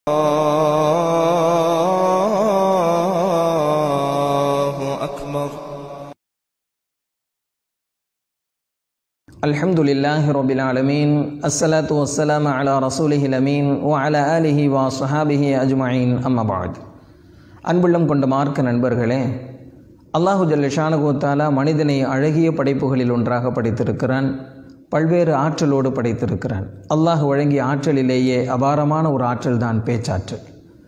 الله أكبر الحمد لله رب العالمين الصلاة والسلام على رسوله الأمين وعلى آله وصحابه أجمعين أما بعد அன்புள்ளம் கொண்ட மார்க்க நண்பர்களே அல்லாஹு ஜல்ல ஷானகுத்தாலா மனிதனை அழகிய படைப்புகளில் ஒன்றாக படைத்திருக்கிறான் பல்வேறு ஆற்றலோடு படைத்திருக்கிறான் அல்லாஹ் வழங்கிய ஆற்றலிலேயே அபாரமான ஒரு ஆற்றல் தான் பேச்சாற்றல்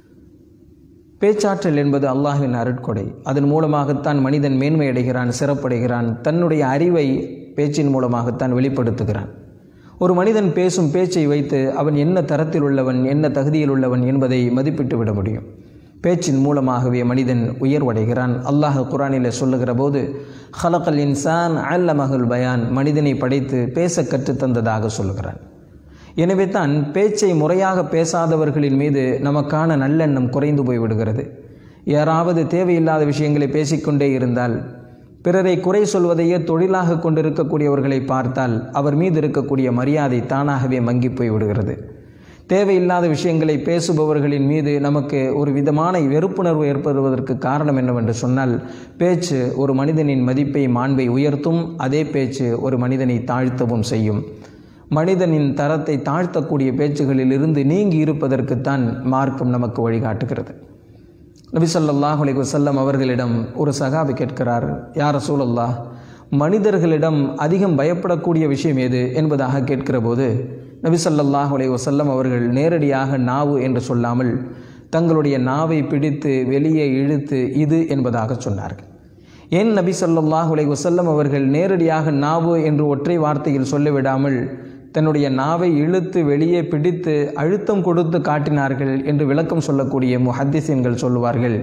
பேச்சாற்றல் என்பது அல்லாஹ்வின் அருட்கொடை அதன் மூலமாகத்தான் மனிதன் மேன்மையடைகிறான் சிறப்படைகிறான் தன்னுடைய அறிவை பேச்சின் மூலமாகத்தான் வெளிப்படுத்துகிறான் ஒரு மனிதன் பேசும் பேச்சை வைத்து அவன் என்ன தரத்தில் உள்ளவன் என்ன தகுதியில் உள்ளவன் என்பதை மதிப்பிட்டு விட முடியும் பேச்சின் மூலமாகவே மனிதன் உயர்வடைகிறான் அல்லாஹ் குரானில் சொல்லுகிற போது ஹலக்கல் இன்சான் அல்லமகுல் பயான் மனிதனை படைத்து பேச கற்றுத்தந்ததாக சொல்லுகிறான் எனவே தான் பேச்சை முறையாக பேசாதவர்களின் மீது நமக்கான நல்லெண்ணம் குறைந்து போய்விடுகிறது யாராவது தேவையில்லாத விஷயங்களை பேசிக்கொண்டே இருந்தால் பிறரை குறை சொல்வதையே தொழிலாக கொண்டிருக்கக்கூடியவர்களை பார்த்தால் அவர் மீது இருக்கக்கூடிய மரியாதை தானாகவே மங்கி போய் விடுகிறது தேவையில்லாத விஷயங்களை பேசுபவர்களின் மீது நமக்கு ஒரு விதமான வெறுப்புணர்வு ஏற்படுவதற்கு காரணம் என்னவென்று சொன்னால் பேச்சு ஒரு மனிதனின் மதிப்பை மாண்பை உயர்த்தும் அதே பேச்சு ஒரு மனிதனை தாழ்த்தவும் செய்யும் மனிதனின் தரத்தை தாழ்த்தக்கூடிய பேச்சுகளில் இருந்து நீங்கி இருப்பதற்குத்தான் மார்க்கம் நமக்கு வழிகாட்டுகிறது நபி ஸல்லல்லாஹு அலைஹி வஸல்லம் அவர்களிடம் ஒரு சகாபி கேட்கிறார் யார் ரசூலல்லாஹ் மனிதர்களிடம் அதிகம் பயப்படக்கூடிய விஷயம் எது என்பதாக கேட்கிற போது நபி ஸல்லல்லாஹு அலைஹி வஸல்லம் அவர்கள் நேரடியாக நாவு என்று சொல்லாமல் தங்களுடைய நாவை பிடித்து வெளியே இழுத்து இது என்பதாக சொன்னார்கள் ஏன் நபி ஸல்லல்லாஹு அலைஹி வஸல்லம் அவர்கள் நேரடியாக நாவு என்று ஒற்றை வார்த்தையில் சொல்லிவிடாமல் தன்னுடைய நாவை இழுத்து வெளியே பிடித்து அழுத்தம் கொடுத்து காட்டினார்கள் என்று விளக்கம் சொல்லக்கூடிய முஹத்திசீன்கள் சொல்லுவார்கள்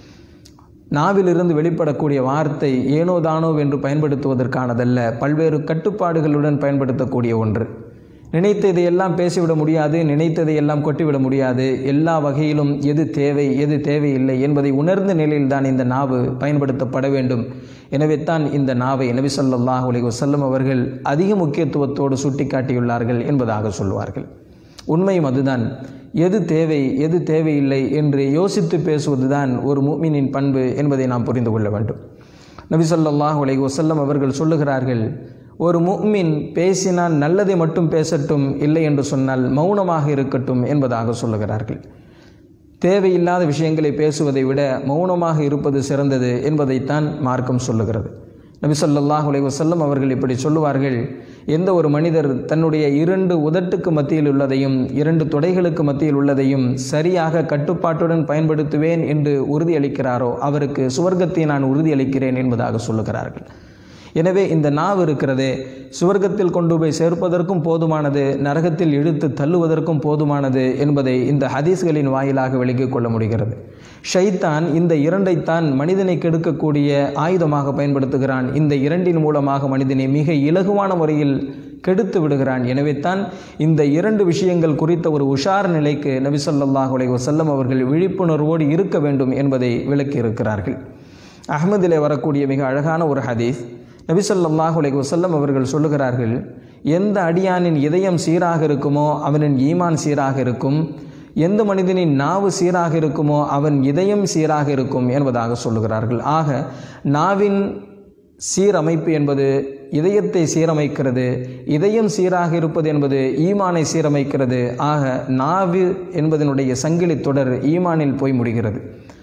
நாவிலிருந்து வெளிப்படக்கூடிய வார்த்தை ஏனோ தானோ என்று பயன்படுத்துவதற்கானதல்ல பல்வேறு கட்டுப்பாடுகளுடன் பயன்படுத்தக்கூடிய ஒன்று நினைத்ததை எல்லாம் பேசிவிட முடியாது நினைத்ததை எல்லாம் கொட்டிவிட முடியாது எல்லா வகையிலும் எது தேவை எது தேவையில்லை என்பதை உணர்ந்த நிலையில்தான் இந்த நாவு பயன்படுத்தப்பட வேண்டும் எனவே தான் இந்த நாவை நபி ஸல்லல்லாஹு அலைஹி வஸல்லம் அவர்கள் அதிக முக்கியத்துவத்தோடு சுட்டிக்காட்டியுள்ளார்கள் என்பதாக சொல்வார்கள் உண்மையும் அதுதான் எது தேவை எது தேவையில்லை என்று யோசித்து பேசுவதுதான் ஒரு முஃமினின் பண்பு என்பதை நாம் புரிந்து கொள்ள வேண்டும் நபி ஸல்லல்லாஹு அலைஹி வஸல்லம் அவர்கள் சொல்லுகிறார்கள் ஒரு முஃமின் பேசினால் நல்லதை மட்டும் பேசட்டும் இல்லை என்று சொன்னால் மௌனமாக இருக்கட்டும் என்பதாக சொல்லுகிறார்கள் தேவையில்லாத விஷயங்களை பேசுவதை விட மௌனமாக இருப்பது சிறந்தது என்பதைத்தான் மார்க்கம் சொல்லுகிறது நபி ஸல்லல்லாஹு அலைஹி வஸல்லம் அவர்கள் இப்படி சொல்லுவார்கள் எந்த ஒரு மனிதர் தன்னுடைய இரண்டு உதட்டுக்கு மத்தியில் உள்ளதையும் இரண்டு தொடைகளுக்கு மத்தியில் உள்ளதையும் சரியாக கட்டுப்பாட்டுடன் பயன்படுத்துவேன் என்று உறுதியளிக்கிறாரோ அவருக்கு சுவர்க்கத்தை நான் உறுதியளிக்கிறேன் என்பதாக சொல்லுகிறார்கள் எனவே இந்த நாவு இருக்கிறதே சுவர்க்கத்தில் கொண்டு போய் சேர்ப்பதற்கும் போதுமானது நரகத்தில் இழுத்து தள்ளுவதற்கும் போதுமானது என்பதை இந்த ஹதீஸ்களின் வாயிலாக விளங்கிக் கொள்ள முடிகிறது ஷைத்தான் இந்த இரண்டைத்தான் மனிதனை கெடுக்கக்கூடிய ஆயுதமாக பயன்படுத்துகிறான் இந்த இரண்டின் மூலமாக மனிதனை மிக இலகுவான முறையில் கெடுத்து விடுகிறான் எனவே தான் இந்த இரண்டு விஷயங்கள் குறித்த ஒரு உஷார் நிலைக்கு நபி ஸல்லல்லாஹு அலைஹி வஸல்லம் அவர்கள் விழிப்புணர்வோடு இருக்க வேண்டும் என்பதை விளக்கி இருக்கிறார்கள் அகமதிலே வரக்கூடிய மிக அழகான ஒரு ஹதீஸ் நபி ஸல்லல்லாஹு அலைஹி வஸல்லம் அவர்கள் சொல்லுகிறார்கள் எந்த அடியானின் இதயம் சீராக இருக்குமோ அவனின் ஈமான் சீராக இருக்கும் எந்த மனிதனின் நாவு சீராக இருக்குமோ அவன் இதயம் சீராக இருக்கும் என்பதாக சொல்லுகிறார்கள் ஆக நாவின் சீரமைப்பு என்பது இதயத்தை சீரமைக்கிறது இதயம் சீராக இருப்பது என்பது ஈமானை சீரமைக்கிறது ஆக நாவு என்பதனுடைய சங்கிலி தொடர் ஈமானில் போய் முடிகிறது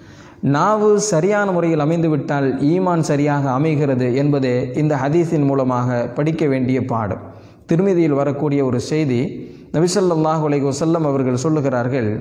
நாவு சரியான முறையில் அமைந்துவிட்டால் ஈமான் சரியாக அமைகிறது என்பதே இந்த ஹதீஸின் மூலமாக படிக்க வேண்டிய பாடம் திருமதியில் வரக்கூடிய ஒரு செய்தி நபிசல்லாஹு அலைஹி வஸல்லம் அவர்கள் சொல்லுகிறார்கள்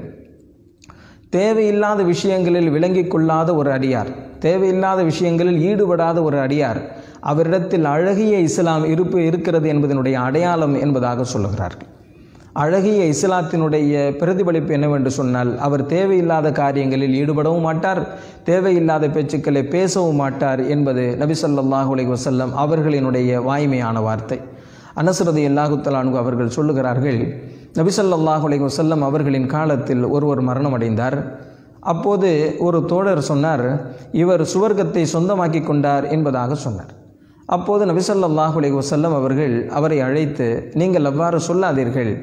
தேவையில்லாத விஷயங்களில் விளங்கிக் கொள்ளாத ஒரு அடியார் தேவையில்லாத விஷயங்களில் ஈடுபடாத ஒரு அடியார் அவரிடத்தில் அழகிய இஸ்லாம் இருப்பு இருக்கிறது என்பதனுடைய அடையாளம் என்பதாக சொல்லுகிறார்கள் அழகிய இஸ்லாத்தினுடைய பிரதிபலிப்பு என்னவென்று சொன்னால் அவர் தேவையில்லாத காரியங்களில் ஈடுபடவும் மாட்டார் தேவையில்லாத பேச்சுக்களை பேசவும் மாட்டார் என்பது நபி ஸல்லல்லாஹு அலைஹி வஸல்லம் அவர்களினுடைய வாய்மையான வார்த்தை அனசரதி அல்லாஹுத்தலானு அவர்கள் சொல்லுகிறார்கள் நபி ஸல்லல்லாஹு அலைஹி வஸல்லம் அவர்களின் காலத்தில் ஒருவர் மரணம் அடைந்தார் அப்போது ஒரு தோழர் சொன்னார் இவர் சுவர்க்கத்தை சொந்தமாக்கி கொண்டார் என்பதாக சொன்னார் அப்போது நபிசல்லாஹு அலைஹி வஸல்லம் அவர்கள் அவரை அழைத்து நீங்கள் அவ்வாறு சொல்லாதீர்கள்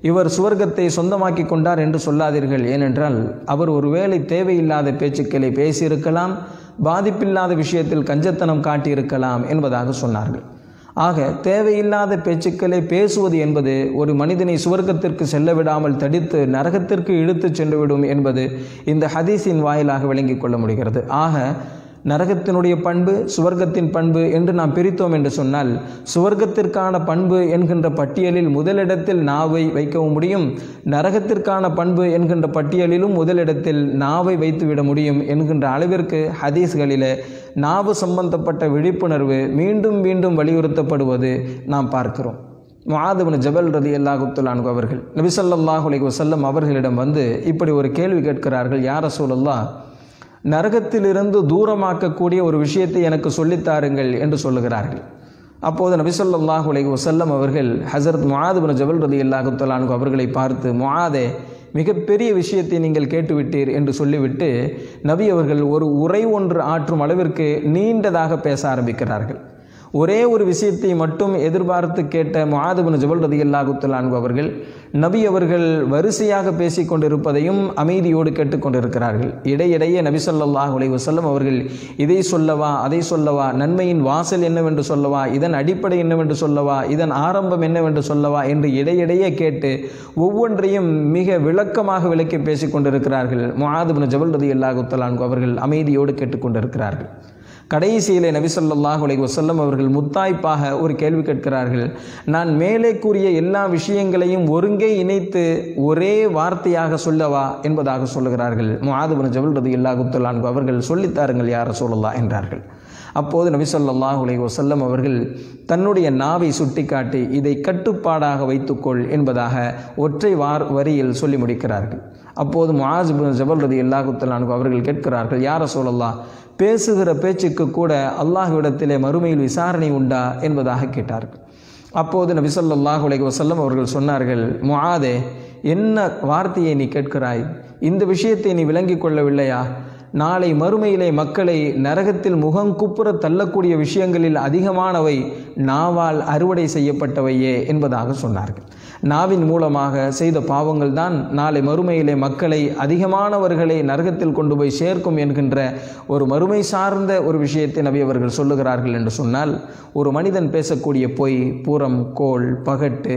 இவர் சுவர்க்கத்தை சொந்தமாக்கி கொண்டார் என்று சொல்லாதீர்கள் ஏனென்றால் அவர் ஒருவேளை தேவையில்லாத பேச்சுக்களை பேசியிருக்கலாம் பாதிப்பில்லாத விஷயத்தில் கஞ்சத்தனம் காட்டியிருக்கலாம் என்பதாக சொன்னார்கள் ஆக தேவையில்லாத பேச்சுக்களை பேசுவது என்பது ஒரு மனிதனை சுவர்க்கத்திற்கு செல்ல விடாமல் தடித்து நரகத்திற்கு இழுத்துச் சென்றுவிடும் என்பது இந்த ஹதீஸின் வாயிலாக விளங்கிக் கொள்ள முடிகிறது ஆக நரகத்தினுடைய பண்பு சுவர்க்கத்தின் பண்பு என்று நாம் பிரித்தோம் என்று சொன்னால் சுவர்க்கத்திற்கான பண்பு என்கின்ற பட்டியலில் முதலிடத்தில் நாவை வைக்கவும் முடியும் நரகத்திற்கான பண்பு என்கின்ற பட்டியலிலும் முதலிடத்தில் நாவை வைத்துவிட முடியும் என்கின்ற அளவிற்கு ஹதீஸ்களிலே நாவு சம்பந்தப்பட்ட விழிப்புணர்வு மீண்டும் மீண்டும் வலியுறுத்தப்படுவது நாம் பார்க்கிறோம் முஆதுபின் ஜபல் ரதி அல்லாஹுத்துலான் அவர்கள் நபிசல்லாஹு அலைஹி வஸல்லம் அவர்களிடம் வந்து இப்படி ஒரு கேள்வி கேட்கிறார்கள் யார் ரசூலுல்லாஹ் நரகத்திலிருந்து தூரமாக்கக்கூடிய ஒரு விஷயத்தை எனக்கு சொல்லித்தாருங்கள் என்று சொல்லுகிறார்கள் அப்போது நபிசல்லாஹு அலைஹி வஸல்லம் அவர்கள் ஹசரத் முஆதுபின் ஜபல் ரதி அல்லாஹுத்துலான் அவர்களை பார்த்து முஆதே மிகப்பெரிய விஷயத்தை நீங்கள் கேட்டுவிட்டீர் என்று சொல்லிவிட்டு நபி அவர்கள் ஒரு உரை ஒன்று ஆற்றும் அளவிற்கு நீண்டதாக பேச ஆரம்பிக்கிறார்கள் ஒரே ஒரு விஷயத்தை மட்டும் எதிர்பார்த்து கேட்ட முஆதுபின் ஜபல் ரதி அல்லாஹுத்துலான் அவர்கள் நபி அவர்கள் வரிசையாக பேசிக் கொண்டிருப்பதையும் அமைதியோடு கேட்டுக்கொண்டிருக்கிறார்கள் இடையிடையே நபி ஸல்லல்லாஹு அலைஹி வஸல்லம் அவர்கள் இதை சொல்லவா அதை சொல்லவா நன்மையின் வாசல் என்னவென்று சொல்லவா இதன் அடிப்படை என்னவென்று சொல்லவா இதன் ஆரம்பம் என்னவென்று சொல்லவா என்று இடையிடையே கேட்டு ஒவ்வொன்றையும் மிக விளக்கமாக விளக்கி பேசிக் கொண்டிருக்கிறார்கள் முஆதுபின் ஜபல் ரதி அல்லாஹுத்தலான் அவர்கள் அமைதியோடு கேட்டுக்கொண்டிருக்கிறார்கள் கடைசியிலே நபி ஸல்லல்லாஹு அலைஹி வஸல்லம் அவர்கள் முத்தாய்ப்பாக ஒரு கேள்வி கேட்கிறார்கள் நான் மேலே கூறிய எல்லா விஷயங்களையும் ஒருங்கே இணைத்து ஒரே வார்த்தையாக சொல்லவா என்பதாக சொல்லுகிறார்கள் முஆதுபின் ஜபல் ரதி அல்லாஹுத்தலான் அவர்கள் சொல்லித்தாருங்கள் யார் சொல்லலாம் என்றார்கள் அப்போது நபி ஸல்லல்லாஹு அலைஹி வஸல்லம் அவர்கள் தன்னுடைய நாவை சுட்டிக்காட்டி இதை கட்டுப்பாடாக வைத்துக்கொள் என்பதாக ஒற்றை வார் வரியில் சொல்லி முடிக்கிறார்கள் அப்போது முஆஸ் பின் ஜபல் ரதி அல்லாஹுத்தலான் அவர்கள் கேட்கிறார்கள் யார சொல்லலாம் பேசுகிற பேச்சுக்கு கூட அல்லாஹ்விடத்திலே மறுமையில் விசாரணை உண்டா என்பதாக கேட்டார்கள் அப்போது நபி ஸல்லல்லாஹு அலைஹி வஸல்லம் அவர்கள் சொன்னார்கள் முஆதே என்ன வார்த்தையை நீ கேட்கிறாய் இந்த விஷயத்தை நீ விளங்கிக் கொள்ளவில்லையா நாளை மறுமையிலே மக்களை நரகத்தில் முகங்குப்புற தள்ளக்கூடிய விஷயங்களில் அதிகமானவை நாவால் அறுவடை செய்யப்பட்டவையே என்பதாக சொன்னார்கள் நாவின் மூலமாக செய்த பாவங்கள் தான் நாளை மறுமையிலே மக்களை அதிகமானவர்களை நரகத்தில் கொண்டு போய் சேர்க்கும் என்கின்ற ஒரு மறுமை சார்ந்த ஒரு விஷயத்தை நபி அவர்கள் சொல்லுகிறார்கள் என்று சொன்னால் ஒரு மனிதன் பேசக்கூடிய பொய் புறம் கோல் பகட்டு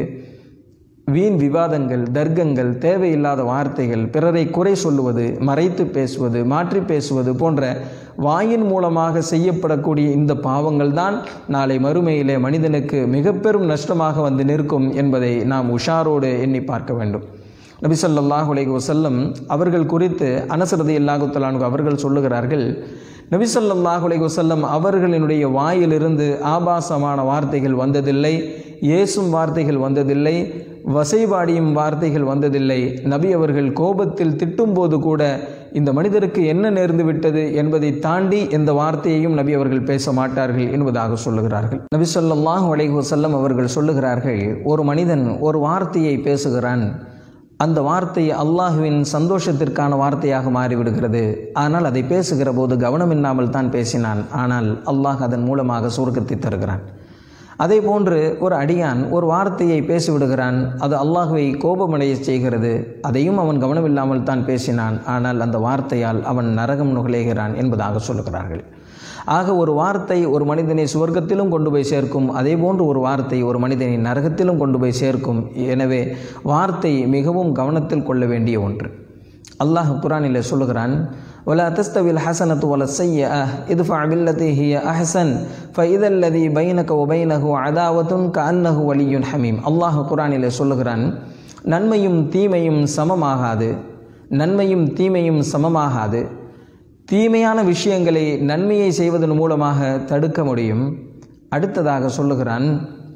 வீண் விவாதங்கள் தர்க்கங்கள் தேவையில்லாத வார்த்தைகள் பிறரை குறை சொல்லுவது மறைத்து பேசுவது மாற்றி பேசுவது போன்ற வாயின் மூலமாக செய்யப்படக்கூடிய இந்த பாவங்கள் தான் நாளை மறுமையிலே மனிதனுக்கு மிக பெரும் நஷ்டமாக வந்து நிற்கும் என்பதை நாம் உஷாரோடு எண்ணி பார்க்க வேண்டும் நபிசல்லாஹு அலைஹி வசல்லம் அவர்கள் குறித்து அனசரதி அல்லாஹுத்தலானு அவர்கள் சொல்லுகிறார்கள் நபிசல்லாஹு அலைஹி வசல்லம் அவர்களினுடைய வாயிலிருந்து ஆபாசமான வார்த்தைகள் வந்ததில்லை ஏசும் வார்த்தைகள் வந்ததில்லை வசைபாடியும் வார்த்தைகள் வந்ததில்லை நபி அவர்கள் கோபத்தில் திட்டும்போது கூட இந்த மனிதருக்கு என்ன நேர்ந்து விட்டது என்பதை தாண்டி எந்த வார்த்தையையும் நபி அவர்கள் பேச மாட்டார்கள் என்பதாக சொல்லுகிறார்கள் நபி சொல்லாஹு அலைஹி வசல்லம் அவர்கள் சொல்லுகிறார்கள் ஒரு மனிதன் ஒரு வார்த்தையை பேசுகிறான் அந்த வார்த்தை அல்லாஹுவின் சந்தோஷத்திற்கான வார்த்தையாக மாறிவிடுகிறது ஆனால் அதை பேசுகிற போது கவனமில்லாமல் தான் பேசினான் ஆனால் அல்லாஹ் அதன் மூலமாக சுருக்கத்தை தருகிறான் அதே போன்று ஒரு அடியான் ஒரு வார்த்தையை பேசிவிடுகிறான் அது அல்லாஹுவை கோபமடைய செய்கிறது அதையும் அவன் கவனமில்லாமல் தான் பேசினான் ஆனால் அந்த வார்த்தையால் அவன் நரகம் நுழைகிறான் என்பதாக சொல்லுகிறார்கள் ஆக ஒரு வார்த்தை ஒரு மனிதனை சுவர்க்கத்திலும் கொண்டு போய் சேர்க்கும் அதே போன்று ஒரு வார்த்தை ஒரு மனிதனை நரகத்திலும் கொண்டு போய் சேர்க்கும் எனவே வார்த்தை மிகவும் கவனத்தில் கொள்ள வேண்டிய ஒன்று அல்லாஹ் குரானில் சொல்லுகிறான் ولا تستوي الحسنة ولا السيئة ادفع بالتي هي أحسن فإذا الذي بينك وبينه عداوة كأنه ولي حميم அல்லாஹ் குரானில் சொல்லுகிறான் நன்மையும் தீமையும் சமமாகாது நன்மையும் தீமையும் சமமாகாது தீமையான விஷயங்களை நன்மையை செய்வதன் மூலமாக தடுக்க முடியும் அடுத்ததாக சொல்லுகிறான்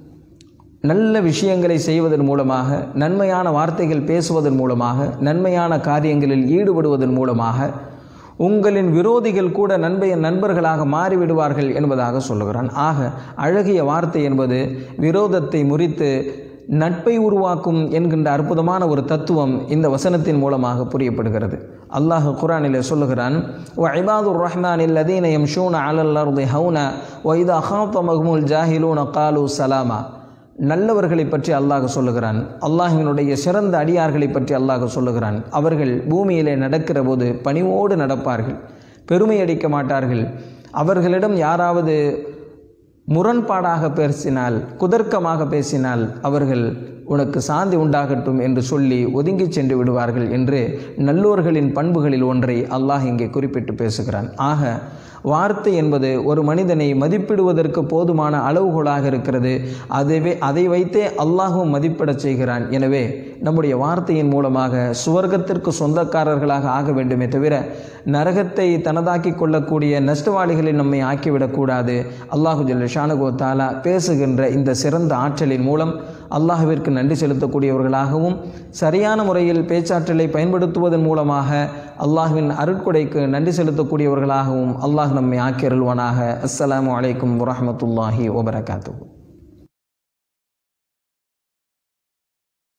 நல்ல விஷயங்களை செய்வதன் மூலமாக நன்மையான வார்த்தைகள் பேசுவதன் மூலமாக நன்மையான காரியங்களில் ஈடுபடுவதன் மூலமாக உங்களின் விரோதிகள் கூட நண்பைய நண்பர்களாக மாறிவிடுவார்கள் என்பதாக சொல்லுகிறான் ஆக அழகிய வார்த்தை என்பது விரோதத்தை முறித்து நட்பை உருவாக்கும் என்கின்ற அற்புதமான ஒரு தத்துவம் இந்த வசனத்தின் மூலமாக புரியப்படுகிறது அல்லாஹ் குரானில் சொல்லுகிறான் இபாதுர் ரஹ்மான் இல்லதீன யம்ஷூன அலல் அர்தி ஹவுன ஒய்தா ஹாத்தமஹ்முல் ஜாஹிலூன காலு சலாமா நல்லவர்களை பற்றி அல்லாஹ் சொல்லுகிறான் அல்லாஹினுடைய சிறந்த அடியார்களை பற்றி அல்லாஹ் சொல்லுகிறான் அவர்கள் பூமியிலே நடக்கிற போது பணிவோடு நடப்பார்கள் பெருமை அடிக்க மாட்டார்கள் அவர்களிடம் யாராவது முரண்பாடாக பேசினால் குதர்க்கமாக பேசினால் அவர்கள் உனக்கு சாந்தி உண்டாகட்டும் என்று சொல்லி ஒதுங்கி சென்று விடுவார்கள் என்று நல்லோர்களின் பண்புகளில் ஒன்றை அல்லாஹ் இங்கே குறிப்பிட்டு பேசுகிறான் ஆக வார்த்தை என்பது ஒரு மனிதனை மதிப்பிடுவதற்கு போதுமான அளவுகோலாக இருக்கிறது அதுவே அதை வைத்தே அல்லாஹும் மதிப்பிடச் செய்கிறான் எனவே நம்முடைய வார்த்தையின் மூலமாக சுவர்க்கத்திற்கு சொந்தக்காரர்களாக ஆக வேண்டுமே தவிர நரகத்தை தனதாக்கி கொள்ளக்கூடிய நஷ்டவாளிகளை நம்மை ஆக்கிவிடக்கூடாது அல்லாஹு ஜல்ல ஷானகோ தாலா பேசுகின்ற இந்த சிறந்த ஆற்றலின் மூலம் அல்லாஹுவிற்கு நன்றி செலுத்தக்கூடியவர்களாகவும் சரியான முறையில் பேச்சாற்றலை பயன்படுத்துவதன் மூலமாக அல்லாஹுவின் அருட்கொடைக்கு நன்றி செலுத்தக்கூடியவர்களாகவும் அல்லாஹ் நம்மை ஆக்கியருள்வானாக அஸ்ஸலாமு அலைக்கும் வரஹமத்துல்லாஹி வபரகாத்துஹு